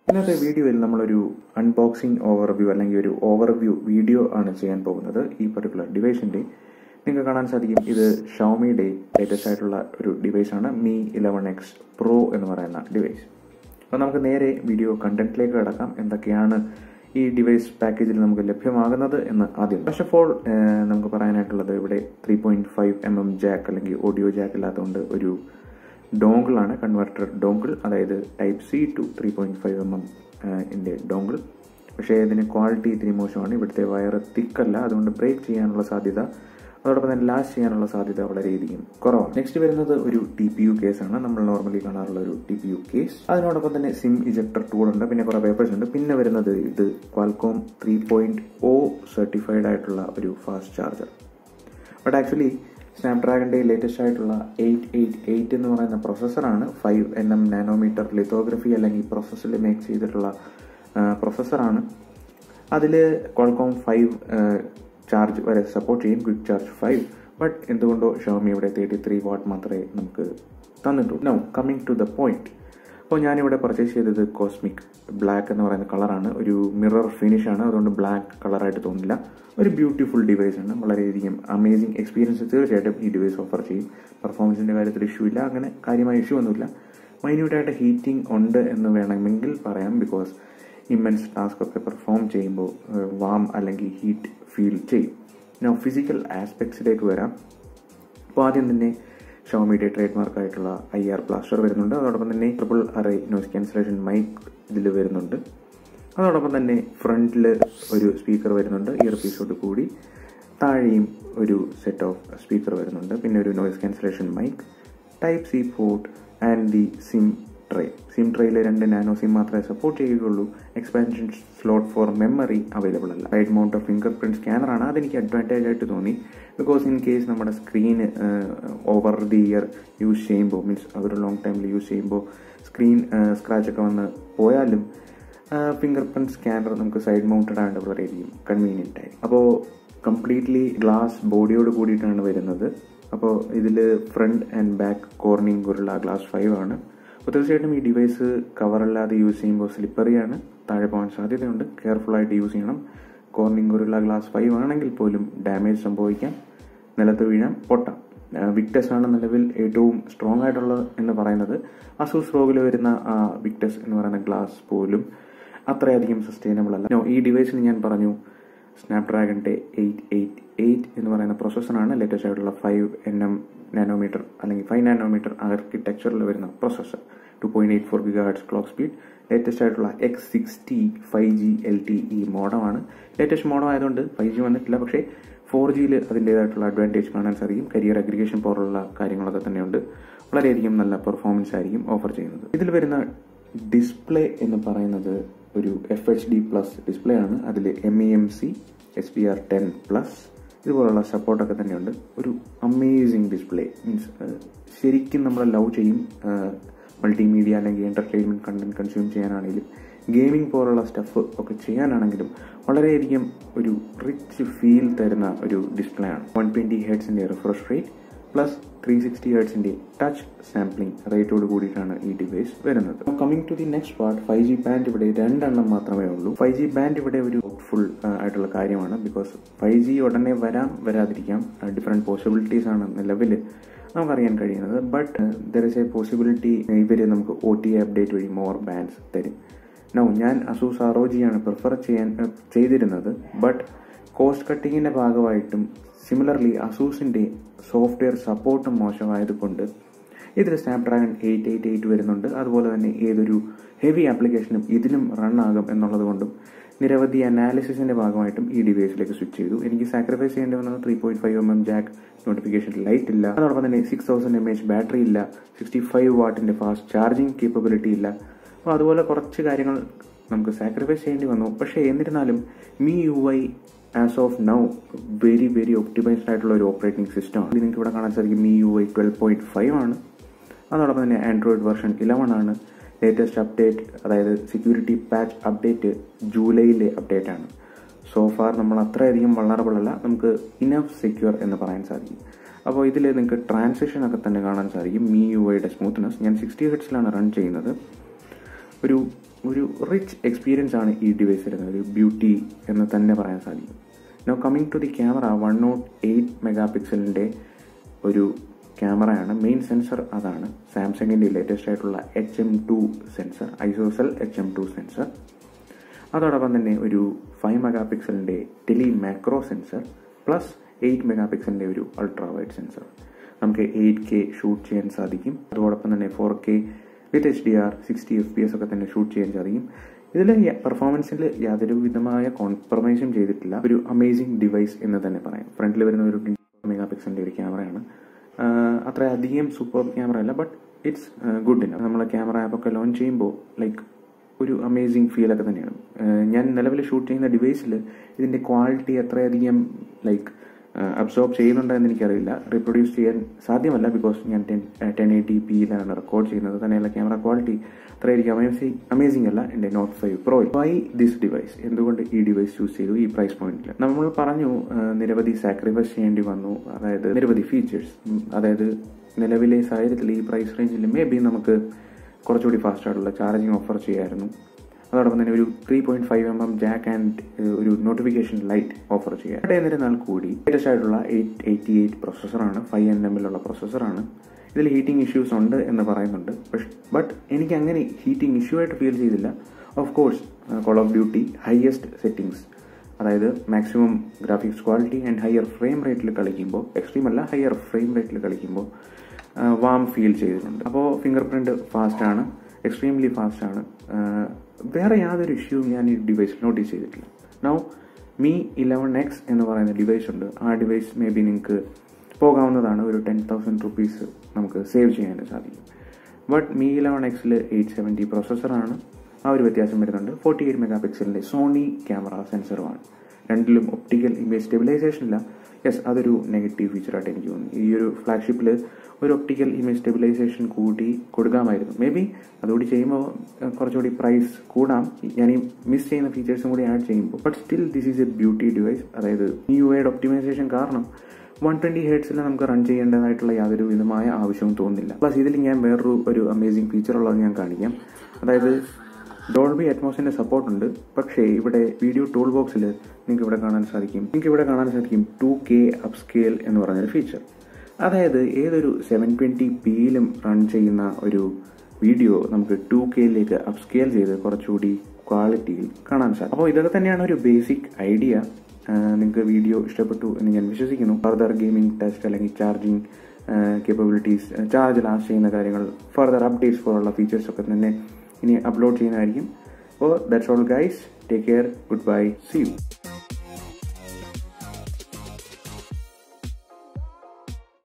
ഇന്നത്തെ വീഡിയോയിൽ നമ്മളൊരു അൺബോക്സിംഗ് ഓവർവ്യൂ അല്ലെങ്കിൽ ഒരു ഓവർവ്യൂ വീഡിയോ ആണ് ചെയ്യാൻ പോകുന്നത് ഈ പർട്ടിക്കുലർ ഡിവൈസിന്റെ നിങ്ങൾക്ക് കാണാൻ സാധിക്കും ഇത് ഷോമിയുടെ ലേറ്റസ്റ്റ് ആയിട്ടുള്ള ഒരു ഡിവൈസ് ആണ് മീ ഇലവൺ എക്സ് പ്രോ എന്ന് പറയുന്ന ഡിവൈസ് അപ്പോൾ നമുക്ക് നേരെ വീഡിയോ കണ്ടന്റിലേക്ക് കിടക്കാം എന്തൊക്കെയാണ് ഈ ഡിവൈസ് പാക്കേജിൽ നമുക്ക് ലഭ്യമാകുന്നത് എന്ന് ആദ്യം ഫസ്റ്റ് ഓഫ് ഓൾ നമുക്ക് പറയാനായിട്ടുള്ളത് ഇവിടെ three point five M M jack അല്ലെങ്കിൽ ഓഡിയോ ജാക്ക് ഇല്ലാത്തതുകൊണ്ട് ഒരു ഡോങ്കിൾ ആണ് കൺവെർട്ടർ ഡോങ്കിൾ അതായത് type C to three point five M M ഇൻ്റെ ഡോങ്കിൾ പക്ഷേ ഇതിന് ക്വാളിറ്റി ഇത്തിരി മോശമാണ് ഇവിടുത്തെ വയർ തിക്കല്ല അതുകൊണ്ട് ബ്രേക്ക് ചെയ്യാനുള്ള സാധ്യത അതോടൊപ്പം തന്നെ ലാസ്റ്റ് ചെയ്യാനുള്ള സാധ്യത വളരെയധികം കുറവാണ് നെക്സ്റ്റ് വരുന്നത് ഒരു ടി പി യു കേസാണ് നമ്മൾ നോർമലി കാണാറുള്ള ഒരു ടി പി യു കേസ് അതിനോടൊപ്പം തന്നെ സിം ഇജക്ടർ ടൂൾ ഉണ്ട് പിന്നെ കുറെ പേപ്പേഴ്സ് ഉണ്ട് പിന്നെ വരുന്നത് ഇത് Qualcomm three point O certified ആയിട്ടുള്ള ഒരു ഫാസ്റ്റ് ചാർജർ ബട്ട് ആക്ച്വലി സ്നാപ്ഡ്രാഗന്റെ ലേറ്റസ്റ്റ് ആയിട്ടുള്ള എയ്റ്റ് എയ്റ്റ് എയ്റ്റ് എന്ന് പറയുന്ന പ്രൊസസ്സറാണ് five N M nanometer lithography അല്ലെങ്കിൽ പ്രോസസ്സിൽ മേക്ക് ചെയ്തിട്ടുള്ള പ്രൊസസ്സറാണ് അതിൽ ക്വാൾകോം ഫൈവ് ചാർജ് വരെ സപ്പോർട്ട് ചെയ്യും ക്വിക്ക് ചാർജ് ഫൈവ് ബട്ട് എന്തുകൊണ്ടോ ഷോമി ഇവിടെ തേർട്ടി ത്രീ വാട്ട് മാത്രമേ നമുക്ക് തന്നിട്ടുള്ളൂ no coming to the point അപ്പോൾ ഞാനിവിടെ പർച്ചേസ് ചെയ്തത് കോസ്മിക് ബ്ലാക്ക് എന്ന് പറയുന്ന കളറാണ് ഒരു മിറർ ഫിനിഷ് ആണ് അതുകൊണ്ട് ബ്ലാക്ക് കളറായിട്ട് തോന്നില്ല ഒരു ബ്യൂട്ടിഫുൾ ഡിവൈസ് ആണ് വളരെയധികം അമേസിംഗ് എക്സ്പീരിയൻസ് തീർച്ചയായിട്ടും ഈ ഡിവൈസ് ഓഫർ ചെയ്യും പെർഫോമൻസിന്റെ കാര്യത്തിൽ ഇഷ്യൂ ഇല്ല അങ്ങനെ കാര്യമായ ഇഷ്യൂ ഒന്നുമില്ല മൈന്യൂട്ടായിട്ട് ഹീറ്റിംഗ് ഉണ്ട് എന്ന് വേണമെങ്കിൽ പറയാം ബിക്കോസ് ഇമ്മൻസ് ടാസ്ക് ഒക്കെ പെർഫോം ചെയ്യുമ്പോൾ വാം അല്ലെങ്കിൽ ഹീറ്റ് ഫീൽ ചെയ്യും ഞാൻ ഫിസിക്കൽ ആസ്പെക്ട്സിലേക്ക് വരാം അപ്പോൾ ആദ്യം തന്നെ ഷോമിയുടെ ട്രേഡ് മാർക്ക് ആയിട്ടുള്ള ഐ ആർ ബ്ലാസ്റ്റർ വരുന്നുണ്ട് അതോടൊപ്പം തന്നെ triple array noise cancellation mic ഇതിൽ വരുന്നുണ്ട് അതോടൊപ്പം തന്നെ ഫ്രണ്ടിൽ ഒരു സ്പീക്കർ വരുന്നുണ്ട് ഇയർ പീസോട് കൂടി താഴെയും ഒരു സെറ്റ് ഓഫ് സ്പീക്കർ വരുന്നുണ്ട് പിന്നെ ഒരു noise cancellation mic type C port and the SIM tray SIM ട്രേയിൽ രണ്ട് നാനോ സിം മാത്രമേ സപ്പോർട്ട് ചെയ്യുകയുള്ളൂ expansion slot for memory available അല്ല right mount of fingerprint സ്കാനറാണ് അതെനിക്ക് അഡ്വാൻറ്റേജ് ആയിട്ട് തോന്നി ബിക്കോസ് ഇൻ കേസ് നമ്മുടെ screen over the year use ചെയ്യുമ്പോൾ മീൻസ് ഒരു ലോങ് ടൈമിൽ യൂസ് ചെയ്യുമ്പോൾ സ്ക്രീൻ സ്ക്രാച്ച് ഒക്കെ വന്ന് പോയാലും ഫിംഗർ പ്രിന്റ് സ്കാനർ നമുക്ക് സൈഡ് മൗണ്ടഡ് ആയിട്ട് വളരെയധികം കൺവീനിയൻ്റ് ആയി അപ്പോൾ കംപ്ലീറ്റ്ലി ഗ്ലാസ് ബോഡിയോട് കൂടിയിട്ടാണ് വരുന്നത് അപ്പോൾ ഇതിൽ ഫ്രണ്ട് ആൻഡ് ബാക്ക് കോർണിംഗ് കുറുള്ള ഗ്ലാസ് ഫൈവ് ആണ് അപ്പോൾ തീർച്ചയായിട്ടും ഈ ഡിവൈസ് കവറല്ലാതെ യൂസ് ചെയ്യുമ്പോൾ സ്ലിപ്പറിയാണ് താഴെ പോകാൻ സാധ്യതയുണ്ട് കെയർഫുൾ ആയിട്ട് യൂസ് ചെയ്യണം കോർണിംഗ് കുറുള്ള ഗ്ലാസ് ഫൈവ് ആണെങ്കിൽ പോലും ഡാമേജ് സംഭവിക്കാം നിലത്ത് വീഴാം പൊട്ടാം വിക്ടസ് ആണ് നിലവിൽ ഏറ്റവും സ്ട്രോങ് ആയിട്ടുള്ളത് എന്ന് പറയുന്നത് അസൂസ് റോഗിൽ വരുന്ന ആ വിക്ടസ് എന്ന് പറയുന്ന ഗ്ലാസ് പോലും അത്രയധികം സസ്റ്റൈനബിൾ അല്ല ഈ ഡിവൈസിന് ഞാൻ പറഞ്ഞു സ്നാപ്ഡ്രാഗന്റെ എയ്റ്റ് എയ്റ്റ് എയ്റ്റ് എന്ന് പറയുന്ന പ്രോസസ്സറാണ് ലേറ്റസ്റ്റ് ആയിട്ടുള്ള ഫൈവ് എൻ എം നാനോമീറ്റർ അല്ലെങ്കിൽ ഫൈവ് നാനോമീറ്റർ ആർക്കിടെക്ചറിൽ വരുന്ന processor two point eight four gigahertz clock speed latest ആയിട്ടുള്ള X sixty five G L T E മോഡമാണ് ലേറ്റസ്റ്റ് മോഡം ആയതുകൊണ്ട് ഫൈവ് ജി വന്നിട്ടില്ല പക്ഷേ ഫോർ ജിയിൽ അതിൻ്റെതായിട്ടുള്ള അഡ്വാൻറ്റേജ് കാണാൻ സാധിക്കും കരിയർ അഗ്രിഗേഷൻ പോലുള്ള കാര്യങ്ങളൊക്കെ തന്നെയുണ്ട് വളരെയധികം നല്ല പെർഫോമൻസ് ആയിരിക്കും ഓഫർ ചെയ്യുന്നത് ഇതിൽ വരുന്ന ഡിസ്പ്ലേ എന്ന് പറയുന്നത് ഒരു F H D plus display ആണ് അതിൽ M E M C S P R ten plus ഇതുപോലുള്ള സപ്പോർട്ടൊക്കെ തന്നെയുണ്ട് ഒരു അമേസിങ് ഡിസ്പ്ലേ മീൻസ് ശരിക്കും നമ്മൾ ലവ് ചെയ്യും മൾട്ടിമീഡിയ അല്ലെങ്കിൽ എന്റർടൈൻമെന്റ് കണ്ടന്റ് കൺസ്യൂം ചെയ്യാനാണെങ്കിലും ഗെയിമിംഗ് പോലുള്ള സ്റ്റഫ് ഒക്കെ ചെയ്യാനാണെങ്കിലും വളരെയധികം ഒരു റിച്ച് ഫീൽ തരുന്ന ഒരു ഡിസ്പ്ലേ ആണ് വൺ ട്വന്റി ഹെഡ്സിന്റെ refresh rate plus three sixty ഹെഡ്സിന്റെ ടച്ച് സാമ്പിളിംഗ് റേറ്റോട് കൂടിയിട്ടാണ് ഈ ഡിവൈസ് വരുന്നത് coming to the next part five G band ഇവിടെ രണ്ടെണ്ണം മാത്രമേ ഉള്ളൂ ഫൈവ് ജി ബാൻഡ് ഇവിടെ ഒരു ഫുൾ ആയിട്ടുള്ള കാര്യമാണ് ബിക്കോസ് ഫൈവ് ജി ഉടനെ വരാം വരാതിരിക്കാം ഡിഫറെന്റ് പോസിബിലിറ്റീസ് ആണ് നിലവിൽ നമുക്കറിയാൻ കഴിയുന്നത് but there is a possibility ഇവർ നമുക്ക് ഒ ടി അപ്ഡേറ്റ് വഴി മോർ ബാൻഡ്സ് തരും നോ ഞാൻ അസൂസ് ആർ ഒ ജിയാണ് പ്രിഫർ ചെയ്യാൻ ചെയ്തിരുന്നത് ബട്ട് കോസ്റ്റ് കട്ടിങ്ങിന്റെ ഭാഗമായിട്ടും സിമിലർലി അസൂസിന്റെ സോഫ്റ്റ്വെയർ സപ്പോർട്ടും മോശമായതുകൊണ്ട് ഇതിൽ സ്നാപ്ഡ്രാഗൺ എയ്റ്റ് എയ്റ്റ് എയ്റ്റ് വരുന്നുണ്ട് അതുപോലെ തന്നെ ഏതൊരു ഹെവി ആപ്ലിക്കേഷനും ഇതിലും റൺ ആകും എന്നുള്ളത് കൊണ്ടും നിരവധി അനാലിസിസിന്റെ ഭാഗമായിട്ടും ഈ ഡിവൈസിലേക്ക് സ്വിച്ച് ചെയ്തു എനിക്ക് സാക്രിഫൈസ് ചെയ്യേണ്ടി വന്നത് three point five M M jack notification light ഇല്ല അതോടൊപ്പം തന്നെ six thousand M H battery ഇല്ല സിക്സ്റ്റി ഫൈവ് വാട്ടിന്റെ ഫാസ്റ്റ് ചാർജിങ് കേപ്പബിലിറ്റി ഇല്ല അപ്പോൾ അതുപോലെ കുറച്ച് കാര്യങ്ങൾ നമുക്ക് സാക്രിഫൈസ് ചെയ്യേണ്ടി വന്നു പക്ഷേ എന്നിരുന്നാലും Mi U I as of now very very optimized ആയിട്ടുള്ള ഒരു ഓപ്പറേറ്റിംഗ് സിസ്റ്റം ആണ് നിങ്ങൾക്ക് ഇവിടെ കാണാൻ സാധിക്കും Mi U I twelve point five ആണ് അതോടൊപ്പം തന്നെ ആൻഡ്രോയിഡ് വെർഷൻ ഇലവൺ ആണ് ലേറ്റസ്റ്റ് അപ്ഡേറ്റ് അതായത് സെക്യൂരിറ്റി പാച്ച് അപ്ഡേറ്റ് ജൂലൈയിലെ അപ്ഡേറ്റ് ആണ് സോ ഫാർ നമ്മൾ അത്രയധികം വളറബിൾ അല്ല നമുക്ക് ഇനഫ് സെക്യൂർ എന്ന് പറയാൻ സാധിക്കും അപ്പോൾ ഇതിൽ നിങ്ങൾക്ക് ട്രാൻസിഷൻ ഒക്കെ തന്നെ കാണാൻ സാധിക്കും മീ യു ഐയുടെ സ്മൂത്ത്നെസ് ഞാൻ സിക്സ്റ്റി ഹെഡ്സിലാണ് റൺ ചെയ്യുന്നത് ഒരു ഒരു റിച്ച് എക്സ്പീരിയൻസ് ആണ് ഈ ഡിവൈസ് വരുന്നത് ഒരു ബ്യൂട്ടി എന്ന് തന്നെ പറയാൻ സാധിക്കും no coming to the camera one nought eight mega പിക്സലിൻ്റെ ഒരു ക്യാമറയാണ് മെയിൻ സെൻസർ അതാണ് സാംസങ്ങിൻ്റെ ലേറ്റസ്റ്റ് ആയിട്ടുള്ള H M two sensor ISOCELL H M two sensor അതോടൊപ്പം തന്നെ ഒരു ഫൈവ് മെഗാ പിക്സലിൻ്റെ tele macro sensor plus eight mega പിക്സലിൻ്റെ ഒരു അൾട്രാ വൈഡ് സെൻസർ നമുക്ക് എയ്റ്റ് കെ ഷൂട്ട് ചെയ്യാൻ സാധിക്കും അതോടൊപ്പം തന്നെ four K with H D R sixty F P S ഒക്കെ തന്നെ ഷൂട്ട് ചെയ്യാൻ സാധിക്കും ഇതിൽ പെർഫോമൻസിൽ യാതൊരു വിധമായ കോംപ്രമൈസും ചെയ്തിട്ടില്ല ഒരു അമേസിംഗ് ഡിവൈസ് എന്ന് തന്നെ പറയാം ഫ്രണ്ടിൽ വരുന്ന ഒരു മെഗാ പിക്സലിൻ്റെ ഒരു ക്യാമറയാണ് അത്ര അധികം സൂപ്പർ ക്യാമറ അല്ല ബട്ട് ഇറ്റ്സ് ഗുഡ് ഇനഫ് നമ്മൾ ക്യാമറ ആപ്പൊക്കെ ലോഞ്ച് ചെയ്യുമ്പോൾ ലൈക്ക് ഒരു അമേസിങ് ഫീലൊക്കെ തന്നെയാണ് ഞാൻ നിലവിൽ ഷൂട്ട് ചെയ്യുന്ന ഡിവൈസിൽ ഇതിൻ്റെ ക്വാളിറ്റി അത്രയധികം ലൈക്ക് അബ്സോർബ് ചെയ്യുന്നുണ്ടോ എന്ന് എനിക്കറിയില്ല റീപ്രൊഡ്യൂസ് ചെയ്യാൻ സാധ്യമല്ല ബിക്കോസ് ഞാൻ ടെൻ ടെൻ എയ്റ്റി പിയിലാണ് റെക്കോർഡ് ചെയ്യുന്നത് തന്നെയല്ല ക്യാമറ ക്വാളിറ്റി അത്രയായിരിക്കും അമേസിങ് അമേസിംഗ് അല്ല എൻ്റെ Note five Pro why this device എന്തുകൊണ്ട് ഈ ഡിവൈസ് ചൂസ് ചെയ്തു ഈ പ്രൈസ് പോയിന്റിൽ നമ്മൾ പറഞ്ഞു നിരവധി സാക്രിഫൈസ് ചെയ്യേണ്ടി വന്നു അതായത് നിരവധി ഫീച്ചേഴ്സ് അതായത് നിലവിലെ സാഹചര്യത്തിൽ ഈ പ്രൈസ് റേഞ്ചിൽ മേ ബി നമുക്ക് കുറച്ചുകൂടി ഫാസ്റ്റ് ആയിട്ടുള്ള ചാർജിങ് ഓഫർ ചെയ്യായിരുന്നു അതോടൊപ്പം തന്നെ ഒരു three point five M M jack and ഒരു നോട്ടിഫിക്കേഷൻ ലൈറ്റ് ഓഫർ ചെയ്യാം ഇവിടെ എന്നിരുന്നാൽ കൂടി ലേറ്റസ്റ്റ് ആയിട്ടുള്ള എയ്റ്റ് എയ്റ്റി എയ്റ്റ് പ്രൊസസ്സറാണ് ഫൈവ് എൻ എമ്മിലുള്ള പ്രൊസസ്സറാണ് ഇതിൽ ഹീറ്റിംഗ് ഇഷ്യൂസ് ഉണ്ട് എന്ന് പറയുന്നുണ്ട് ബട്ട് എനിക്ക് അങ്ങനെ ഹീറ്റിംഗ് ഇഷ്യൂ ആയിട്ട് ഫീൽ ചെയ്തില്ല of course Call of Duty highest settings അതായത് maximum graphics quality and higher frame റേറ്റിൽ കളിക്കുമ്പോൾ എക്സ്ട്രീം അല്ല ഹയർ ഫ്രെയിം റേറ്റിൽ കളിക്കുമ്പോൾ വാം ഫീൽ ചെയ്തിട്ടുണ്ട് അപ്പോൾ ഫിംഗർ പ്രിന്റ് ഫാസ്റ്റ് ആണ് എക്സ്ട്രീംലി ഫാസ്റ്റ് ആണ് വേറെ യാതൊരു ഇഷ്യൂവും ഞാൻ ഈ ഡിവൈസിൽ നോട്ടീസ് ചെയ്തിട്ടില്ല നൗ മീ ഇലവൻ എക്സ് എന്ന് പറയുന്ന ഡിവൈസ് ഉണ്ട് ആ ഡിവൈസ് മേ ബി നിങ്ങൾക്ക് പോകാവുന്നതാണ് ഒരു ടെൻ തൗസൻഡ് റുപ്പീസ് നമുക്ക് സേവ് ചെയ്യാൻ സാധിക്കും ബട്ട് മീ ഇലവൻ എക്സിൽ എയ്റ്റ് സെവൻറ്റി പ്രൊസസ്സറാണ് ആ ഒരു വ്യത്യാസം വരുന്നുണ്ട് ഫോർട്ടി എയ്റ്റ് മെഗാ പിക്സലിൻ്റെ സോണി ക്യാമറ സെൻസറുമാണ് രണ്ടിലും ഒപ്റ്റിക്കൽ ഇമേജ് സ്റ്റെബിലൈസേഷൻ ഇല്ല യെസ് അതൊരു നെഗറ്റീവ് ഫീച്ചറായിട്ട് എനിക്ക് തോന്നി ഈ ഒരു ഫ്ലാഗ്ഷിപ്പിൽ ഒരു ഒപ്റ്റിക്കൽ ഇമേജ് സ്റ്റെബിലൈസേഷൻ കൂടി കൊടുക്കാമായിരുന്നു മേ ബി അതുകൂടി ചെയ്യുമ്പോൾ കുറച്ചുകൂടി പ്രൈസ് കൂടാം ഞാൻ ഈ മിസ് ചെയ്യുന്ന ഫീച്ചേഴ്സും കൂടി ആഡ് ചെയ്യുമ്പോൾ but still this is a beauty device അതായത് ഈ യു ഐയുടെ ഒപ്റ്റിമൈസേഷൻ കാരണം വൺ ട്വൻറ്റി ഹെഡ്സിൽ നമുക്ക് റൺ ചെയ്യേണ്ടതായിട്ടുള്ള യാതൊരു വിധമായ ആവശ്യവും തോന്നുന്നില്ല പ്ലസ് ഇതിൽ ഞാൻ വേറൊരു ഒരു അമേസിംഗ് ഫീച്ചർ ഉള്ളത് ഞാൻ കാണിക്കാം അതായത് ഡോൾബി അറ്റ്മോസിന്റെ സപ്പോർട്ട് ഉണ്ട് പക്ഷേ ഇവിടെ വീഡിയോ ടൂൾ ബോക്സിൽ നിങ്ങൾക്ക് ഇവിടെ കാണാൻ സാധിക്കും നിങ്ങൾക്ക് ഇവിടെ കാണാൻ സാധിക്കും ടു കെ അപ്സ്കെയിൽ എന്ന് പറഞ്ഞൊരു ഫീച്ചർ അതായത് ഏതൊരു സെവൻ ട്വൻറ്റി പിയിലും റൺ ചെയ്യുന്ന ഒരു വീഡിയോ നമുക്ക് ടു കെയിലേക്ക് അപ്സ്കെയിൽ ചെയ്ത് കുറച്ചുകൂടി ക്വാളിറ്റിയിൽ കാണാൻ സാധിക്കും അപ്പോൾ ഇതൊക്കെ തന്നെയാണ് ഒരു ബേസിക് ഐഡിയ നിങ്ങൾക്ക് വീഡിയോ ഇഷ്ടപ്പെട്ടു എന്ന് ഞാൻ വിശ്വസിക്കുന്നു ഫർദർ ഗെയിമിംഗ് ടെസ്റ്റ് അല്ലെങ്കിൽ ചാർജിങ് കേപ്പബിലിറ്റീസ് ചാർജ് ലാസ്റ്റ് ചെയ്യുന്ന കാര്യങ്ങൾ ഫർദർ അപ്ഡേറ്റ്സ് പോലുള്ള ഫീച്ചേഴ്സ് ഒക്കെ തന്നെ ഇനി അപ്ലോഡ് ചെയ്യുന്നതായിരിക്കും അപ്പോൾ that's all guys take care goodbye see U